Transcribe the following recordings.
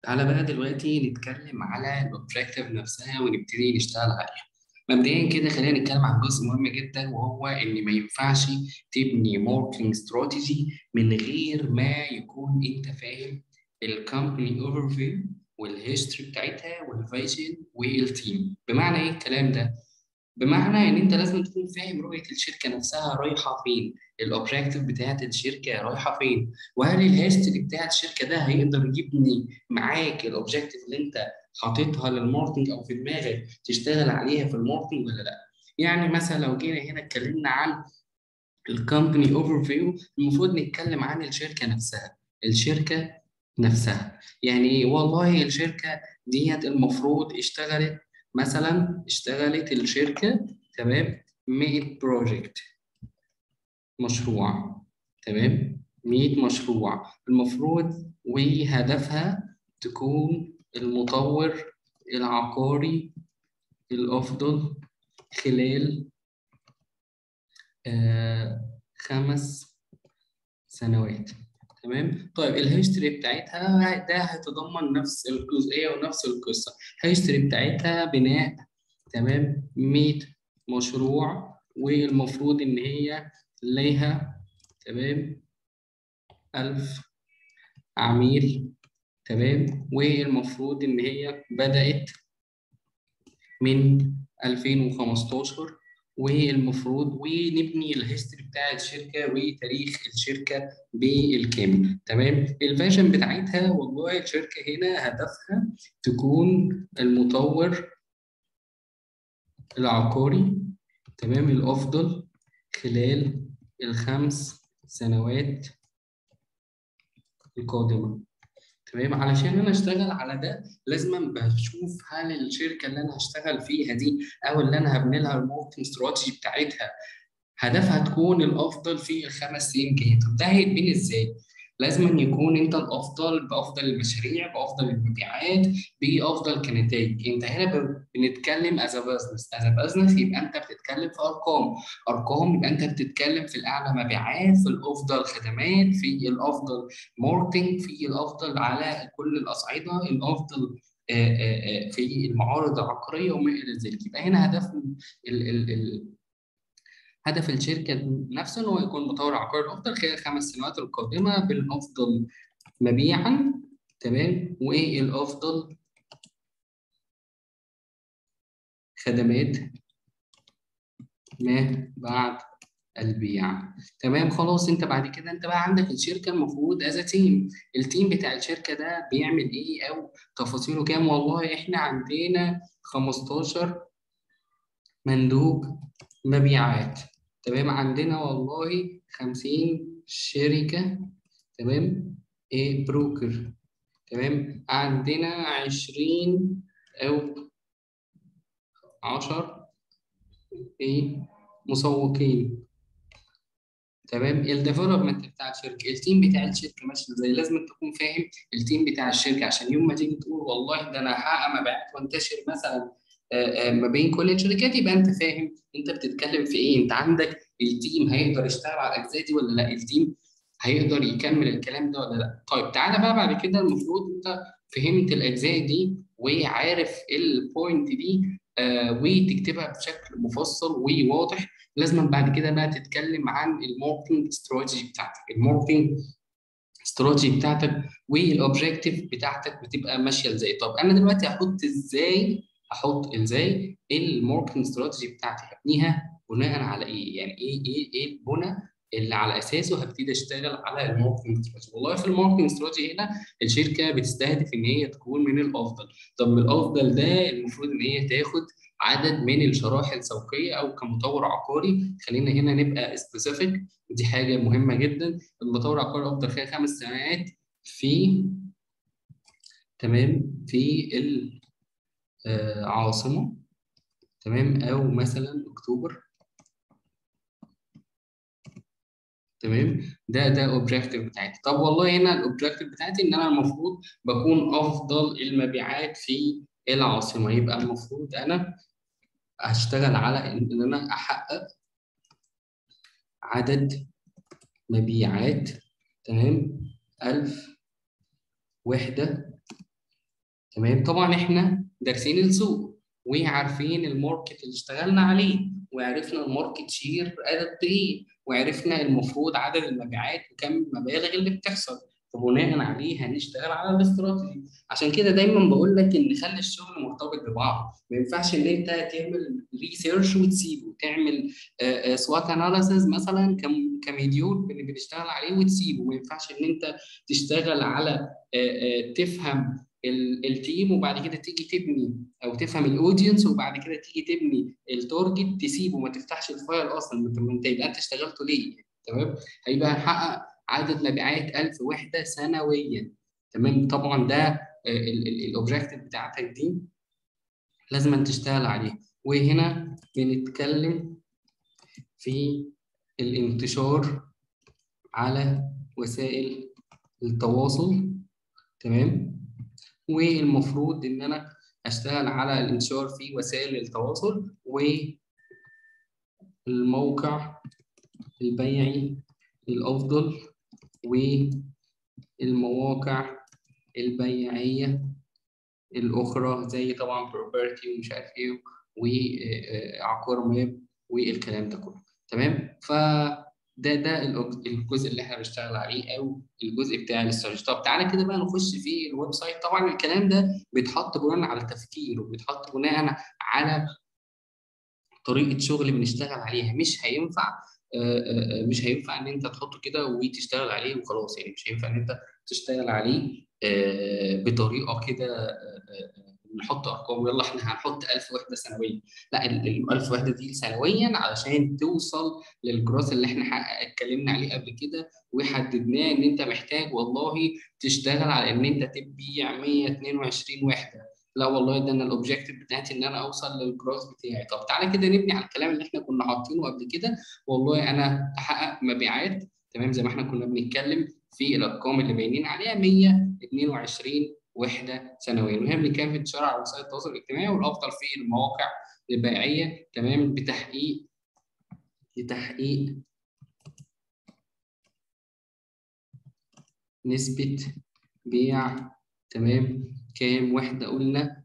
تعالى بقى دلوقتي نتكلم على الاوبجيكتيف نفسها ونبتدي نشتغل عليها مبدئيا كده خلينا نتكلم عن جزء مهم جدا وهو ان ما ينفعش تبني ماركتنج استراتيجي من غير ما يكون انت فاهم الكومباني اوفر فيو والهيستوري بتاعتها والفيجن والتيم بمعنى ايه الكلام ده بمعنى ان انت لازم تكون فاهم رؤيه الشركه نفسها رايحه فين الاوبجيكتيف بتاعت الشركه رايحه فين وهل الهيستوري بتاعت الشركه ده هيقدر يبني معاك الاوبجيكتيف اللي انت حاططها للماركتنج او في دماغك تشتغل عليها في الماركتنج ولا لا يعني مثلا لو جينا هنا اتكلمنا عن الكومباني اوفر فيو المفروض نتكلم عن الشركه نفسها الشركه نفسها يعني والله الشركه ديت المفروض اشتغلت مثلا اشتغلت الشركه تمام 100 بروجكت مشروع تمام 100 مشروع المفروض وهدفها تكون المطور العقاري الأفضل خلال آه خمس سنوات تمام طيب الهيستوري بتاعتها ده هيتضمن نفس الجزئيه ونفس القصه الهيستوري بتاعتها بناء تمام 100 مشروع والمفروض ان هي ليها تمام 1000 عميل تمام والمفروض ان هي بدات من 2015 والمفروض ونبني الهيستوري بتاع الشركه وتاريخ الشركه بالكامل تمام الفيجن بتاعتها والله الشركه هنا هدفها تكون المطور العقاري تمام الافضل خلال الخمس سنوات القادمه تمام علشان انا اشتغل على ده لازم بشوف هل الشركه اللي انا هشتغل فيها دي او اللي انا هبني لها الماركتنج استراتيجي بتاعتها هدفها تكون الافضل في الخمس سنين الجايه طب ده هيتبني ازاي؟ لازم يكون انت الافضل بافضل المشاريع بافضل المبيعات بافضل كنتائج انت هنا بنتكلم از بزنس از بزنس يبقى انت بتتكلم في ارقام ارقام يبقى انت بتتكلم في الاعلى مبيعات في الافضل خدمات في الافضل ماركتنج في الافضل على كل الاصعده الافضل في المعارض العقاريه وما الى ذلك يبقى هنا هدف ال ال ال هدف الشركه نفسه ان هو يكون مطور عقاري الافضل خلال الخمس سنوات القادمه بالافضل مبيعا تمام والافضل خدمات ما بعد البيع تمام خلاص انت بعد كده انت بقى عندك الشركه المفروض از تيم التيم بتاع الشركه ده بيعمل ايه او تفاصيله كام والله احنا عندنا 15 مندوب مبيعات تمام عندنا والله 50 شركة تمام ايه بروكر تمام عندنا 20 أو 10 ايه مسوقين تمام الديفلوبمنت بتاع الشركه التيم بتاع الشركه ماشي ازاي لازم تكون فاهم التيم بتاع الشركه عشان يوم ما تيجي تقول والله ده انا هحقق مبيعات وانتشر مثلا ما بين كل الشركات يبقى انت فاهم انت بتتكلم في ايه انت عندك التيم هيقدر يشتغل على الاجزاء دي ولا لا التيم هيقدر يكمل الكلام ده ولا لا طيب تعالى بقى بعد كده المفروض انت فهمت الاجزاء دي وعارف البوينت دي آه وتكتبها بشكل مفصل وواضح لازم بعد كده بقى تتكلم عن الماركتنج استراتيجي بتاعتك الماركتنج استراتيجي بتاعتك والاوبجيكتيف بتاعتك بتبقى ماشيه ازاي طب انا دلوقتي هحط ازاي احط ازاي الماركتنج استراتيجي بتاعتي هبنيها بناء على ايه؟ يعني ايه ايه ايه البنى اللي على اساسه هبتدي اشتغل على الماركتنج استراتيجي والله في الماركتنج استراتيجي هنا الشركه بتستهدف ان هي تكون من الافضل طب من الافضل ده المفروض ان هي تاخد عدد من الشرائح السوقيه او كمطور عقاري خلينا هنا نبقى سبيسيفيك دي حاجه مهمه جدا المطور العقاري افضل خلال خمس سنوات في تمام في العاصمه تمام او مثلا اكتوبر تمام ده ده اوبجيكتيف بتاعتي طب والله هنا الاوبجيكتيف بتاعتي ان انا المفروض بكون افضل المبيعات في العاصمه يبقى المفروض انا هشتغل على ان انا احقق عدد مبيعات تمام 1000 وحده تمام طبعا احنا دارسين السوق وعارفين الماركت اللي اشتغلنا عليه وعرفنا الماركت شير قد ايه وعرفنا المفروض عدد المبيعات وكم المبالغ اللي بتحصل فبناء عليه هنشتغل على الاستراتيجي عشان كده دايما بقول لك ان خلي الشغل مرتبط ببعض ما ينفعش ان انت تعمل ريسيرش وتسيبه تعمل سوات اناليسز مثلا كم- كمديول اللي بتشتغل عليه وتسيبه ما ينفعش ان انت تشتغل على آه، آه، تفهم ال- التيم وبعد كده تيجي تبني او تفهم الاودينس وبعد كده تيجي تبني التارجت تسيبه ما تفتحش الفايل اصلا ما انت- ما انت يبقى انت اشتغلته ليه تمام هيبقى هنحقق عدد مبيعات 1000 وحده سنويا تمام طبعا ده الاوبجيكتيف بتاعتك دي لازم أن تشتغل عليه وهنا بنتكلم في الانتشار على وسائل التواصل تمام والمفروض ان انا اشتغل على الانتشار في وسائل التواصل والموقع البيعي الافضل والمواقع البيعيه الاخرى زي طبعا بروبرتي ومش عارف ايه وعقار ماب والكلام ده كله تمام ف ده ده الأج- الجزء اللي احنا بنشتغل عليه او الجزء بتاع الاستراتيجي طب تعالى كده بقى نخش في الويب سايت طبعا الكلام ده بيتحط بناء على تفكير وبيتحط بناء على طريقه شغل بنشتغل عليها مش هينفع آه، آه، آه، مش هينفع ان انت تحطه كده وتشتغل عليه وخلاص يعني مش هينفع ان انت تشتغل عليه آه، بطريقه كده آه، آه، آه، نحط ارقام يلا احنا هنحط 1000 وحده سنويا لا ال ال 1000 وحده دي سنويا علشان توصل للجروث اللي احنا حقق- اتكلمنا عليه قبل كده وحددناه ان انت محتاج والله تشتغل على ان انت تبيع 122 وحده لا والله ده انا الاوبجيكتيف بتاعتي ان انا اوصل للجروث بتاعي طب تعالى كده نبني على الكلام اللي احنا كنا حاطينه قبل كده والله انا احقق مبيعات تمام زي ما احنا كنا بنتكلم في الارقام اللي باينين عليها 122 وحده سنويا وهنا بنتكلم في انتشار على وسائل التواصل الاجتماعي والافضل في المواقع البيعيه تمام بتحقيق لتحقيق نسبه بيع تمام كام وحده قلنا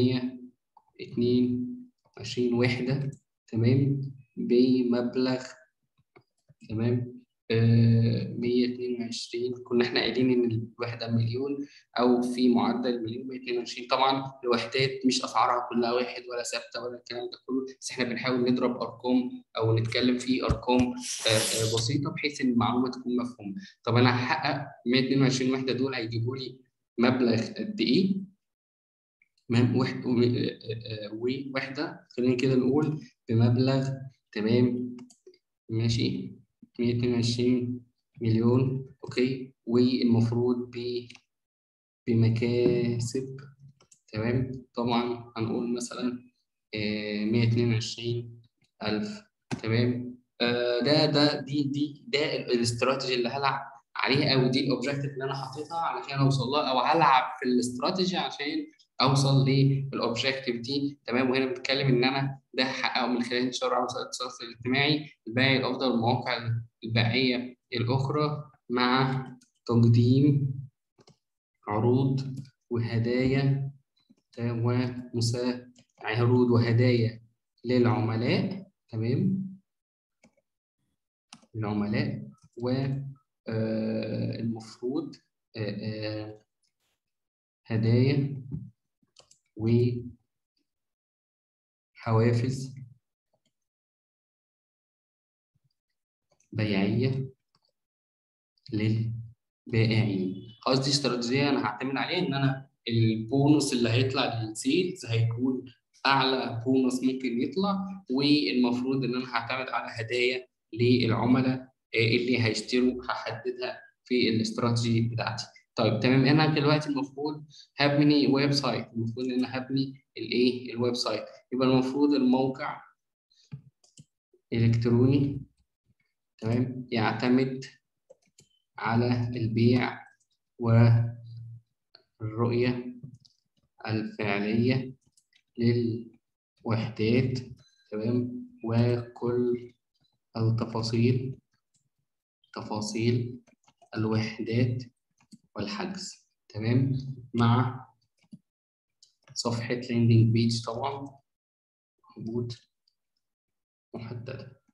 122 وحده تمام بمبلغ تمام آه 122 كنا احنا قايلين ان الوحده مليون او في معدل مليون 122 طبعا الوحدات مش اسعارها كلها واحد ولا ثابته ولا الكلام ده كله بس احنا بنحاول نضرب ارقام او نتكلم في ارقام آه آه بسيطه بحيث ان المعلومه تكون مفهومه طب انا هحقق 122 وحده دول هيجيبوا لي مبلغ قد ايه؟ تمام وح- و- آه، آه، ووحده خلينا كده نقول بمبلغ تمام ماشي 122 مليون اوكي والمفروض ب بمكاسب تمام طبعا هنقول مثلا آه، 122 ألف تمام آه، ده ده دي دي ده ال- الاستراتيجي اللي هلعب عليها او دي الاوبجيكتيف اللي انا حاططها علشان اوصل لها او هلعب في الاستراتيجي عشان اوصل للاوبجيكتيف دي تمام وهنا بنتكلم ان انا ده هحققه من خلال انتشار على وسائل التواصل الاجتماعي الباقي الافضل المواقع البيعيه الاخرى مع تقديم عروض وهدايا ومسا عروض وهدايا للعملاء تمام للعملاء والمفروض هدايا وحوافز بيعية للبائعين خلاص دي استراتيجية أنا هعتمد عليها إن أنا البونص اللي هيطلع للسيلز هيكون أعلى بونص ممكن يطلع والمفروض إن أنا هعتمد على هدايا للعملاء آه، اللي هيشتروا هحددها في الاستراتيجي بتاعتي طيب تمام انا دلوقتي المفروض هبني ويب سايت المفروض ان انا هبني الايه الويب سايت يبقى المفروض الموقع الكتروني تمام يعتمد على البيع والرؤية الفعلية للوحدات تمام وكل التفاصيل تفاصيل الوحدات والحجز تمام مع صفحة لاندنج بيج طبعا موجود محددة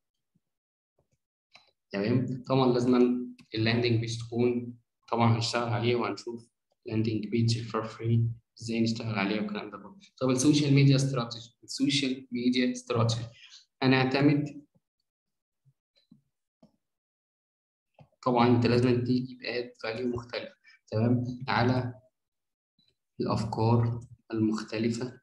تمام طبعا لازم اللاندنج بيج تكون طبعا هنشتغل عليه وهنشوف لاندنج بيج فور فري ازاي نشتغل عليها والكلام ده كله طب السوشيال ميديا استراتيجي السوشيال ميديا استراتيجي هنعتمد طبعا انت لازم تيجي باد فاليو مختلفه تمام على الافكار المختلفه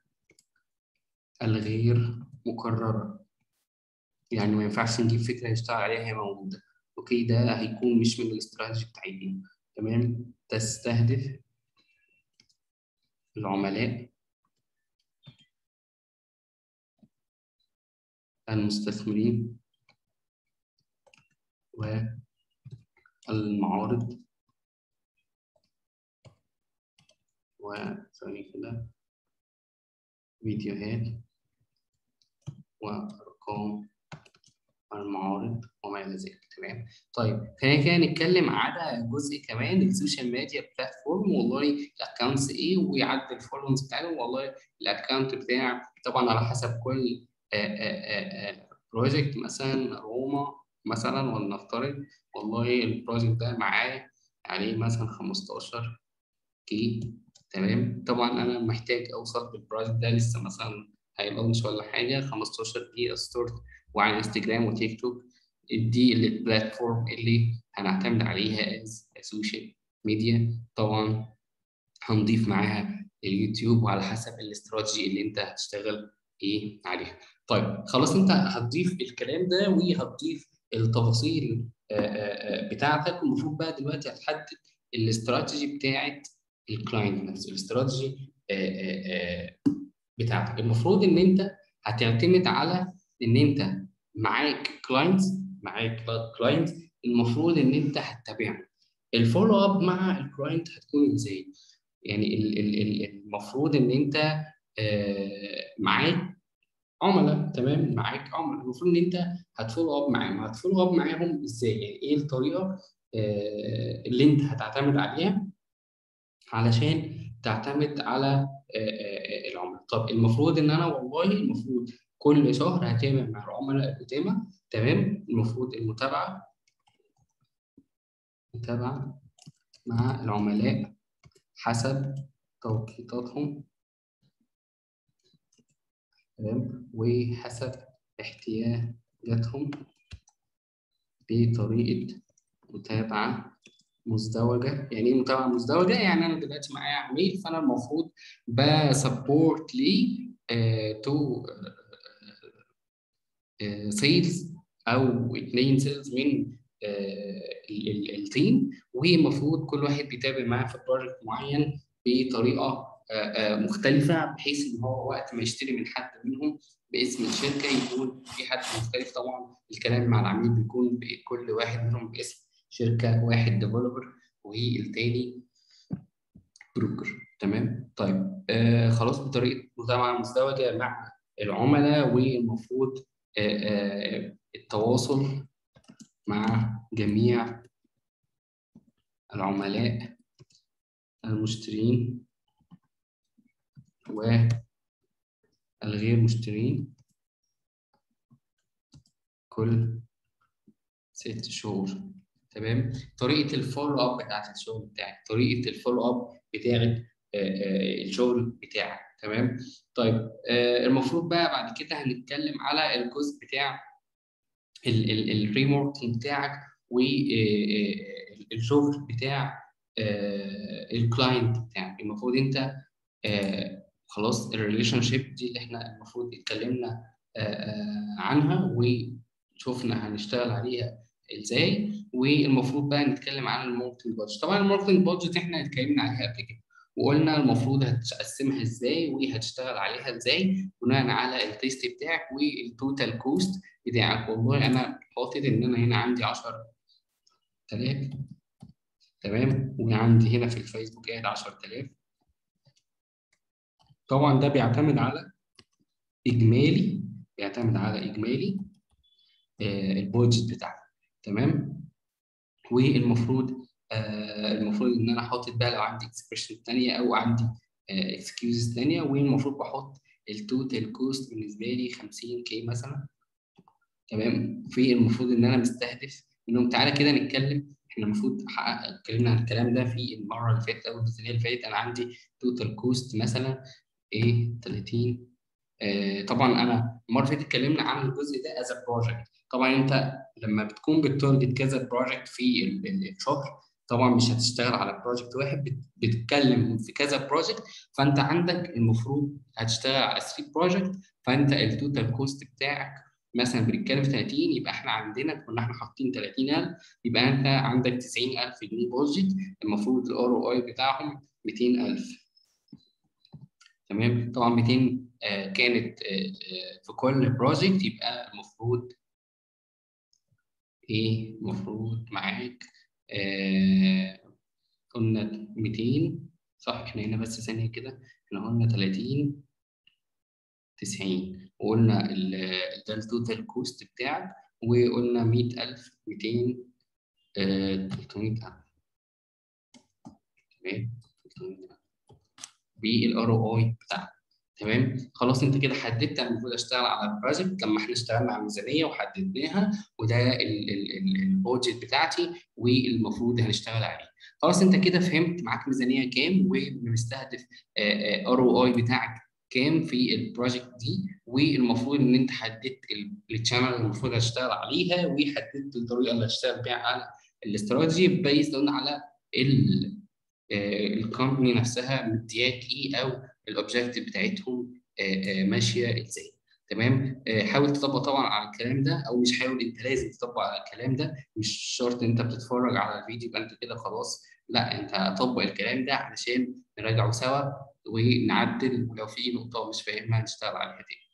الغير مكرره يعني ما ينفعش نجيب فكره نشتغل عليها هي موجوده اوكي ده هيكون مش من الاستراتيجي بتاعتنا تمام تستهدف العملاء المستثمرين والمعارض وثاني كده فيديوهات وأرقام المعارض وما إلى ذلك تمام طيب خلينا كده نتكلم على جزء كمان السوشيال ميديا بلاتفورم والله الاكونتس ايه ويعدل الفولونز بتاعهم والله الاكونت بتاع طبعا على حسب كل بروجكت مثلا روما مثلا ولنفترض والله البروجكت ده معاه عليه مثلا 15 كي تمام طبعا انا محتاج اوصل بالبروجكت ده لسه مثلا هيلونش ولا حاجه 15 كي ستورت وعلى انستجرام وتيك توك دي البلاتفورم اللي هنعتمد عليها از سوشيال ميديا طبعا هنضيف معاها اليوتيوب وعلى حسب الاستراتيجي اللي انت هتشتغل ايه عليها طيب خلاص انت هتضيف الكلام ده وهتضيف التفاصيل بتاعتك المفروض بقى دلوقتي هتحدد الاستراتيجي بتاعت الكلاينت نفسه الاستراتيجي بتاعتك المفروض ان انت هتعتمد على ان انت معاك كلاينتس معاك كلاينت المفروض ان انت هتتابعهم الفولو اب مع الكلاينت هتكون ازاي يعني المفروض ان انت معاك عملاء تمام معاك عملاء المفروض ان انت هتفولو اب معاهم هتفولو اب معاهم ازاي يعني ايه الطريقه اللي انت هتعتمد عليها علشان تعتمد على العملاء طب المفروض ان انا والله المفروض كل شهر هتابع مع العملاء القدامى تمام المفروض المتابعه متابعه مع العملاء حسب توقيتاتهم تمام وحسب احتياجاتهم بطريقه متابعه مزدوجه يعني ايه متابعه مزدوجه يعني انا دلوقتي معايا عميل فانا المفروض بسبورت ليه تو سيلز او اثنين سيلز من التيم والمفروض كل واحد بيتابع معاه في بروجكت معين بطريقه مختلفه بحيث ان هو وقت ما يشتري من حد منهم باسم الشركه يكون في حد مختلف طبعا الكلام مع العميل بيكون بكل واحد منهم باسم شركه واحد ديفلوبر والتاني بروكر تمام طيب آه خلاص بطريقه متابعه مزدوجه مع العملاء والمفروض آه آه التواصل مع جميع العملاء المشترين والغير مشترين كل ست شهور تمام طريقه الفولو اب بتاعت الشغل بتاعك طريقه الفولو اب بتاعت الشغل بتاعك تمام طيب المفروض بقى بعد كده هنتكلم على الجزء بتاع الريموركينج بتاعك والشغل بتاع الكلاينت بتاعك المفروض انت خلاص الريليشن شيب دي اللي احنا المفروض اتكلمنا عنها وشوفنا هنشتغل عليها ازاي والمفروض بقى نتكلم عن الماركتنج بادجت طبعا الماركتنج بادجت احنا اتكلمنا عليها قبل كده وقلنا المفروض هتقسمها ازاي وهتشتغل عليها ازاي بناء على التيست بتاعك والتوتال كوست بتاعك والله انا حاطط ان انا هنا عندي 10000 تمام وعندي هنا في الفيسبوك قاعد 10000 طبعا ده بيعتمد على اجمالي بيعتمد على اجمالي آه البودجت بتاعك تمام والمفروض آه المفروض ان انا حاطط بقى لو عندي اكسبريشن ثانيه او عندي اكسكيوزز ثانيه والمفروض بحط التوتال كوست بالنسبه لي 50 كي مثلا تمام في المفروض ان انا مستهدف انهم تعالى كده نتكلم احنا المفروض حقق اتكلمنا عن الكلام ده في المره اللي فاتت او الميزانيه اللي فاتت انا عندي توتال كوست مثلا ايه 30 آه طبعا انا المره اللي فاتت اتكلمنا عن الجزء ده از بروجكت طبعا انت لما بتكون بتارجت كذا بروجكت في الشهر طبعا مش هتشتغل على بروجكت واحد بتتكلم في كذا بروجكت فانت عندك المفروض هتشتغل على 3 بروجكت فانت التوتال كوست بتاعك مثلا بنتكلم في 30 يبقى احنا عندنا كنا احنا حاطين 30000 يبقى انت عندك 90000 جنيه بودجت المفروض الار او اي بتاعهم 200000 تمام طبعا 200 آه كانت آه آه في كل بروجكت يبقى المفروض ايه المفروض معاك آه قلنا 200 صح احنا هنا بس ثانيه كده احنا قلنا 30 90 وقلنا ده التوتال كوست بتاعك وقلنا 100000 200 آه 300000 تمام 300000 بالار او اي بتاعك تمام خلاص انت كده حددت انا المفروض اشتغل على البروجكت لما احنا اشتغلنا على الميزانيه وحددناها وده البودجت بتاعتي والمفروض هنشتغل عليه خلاص انت كده فهمت معاك ميزانيه كام ومستهدف ار او اي بتاعك كام في البروجكت دي والمفروض ان انت حددت الشانل اللي المفروض هتشتغل عليها وحددت الطريقه اللي هتشتغل بيها على الاستراتيجي بيزد على الكومباني نفسها مدياك ايه او الاوبجيكتيف بتاعتهم ماشيه ازاي تمام حاول تطبق طبعا على الكلام ده او مش حاول انت لازم تطبق على الكلام ده مش شرط انت بتتفرج على الفيديو يبقى انت كده خلاص لا انت طبق الكلام ده علشان نراجعه سوا ونعدل ولو في نقطه مش فاهمها نشتغل عليها تاني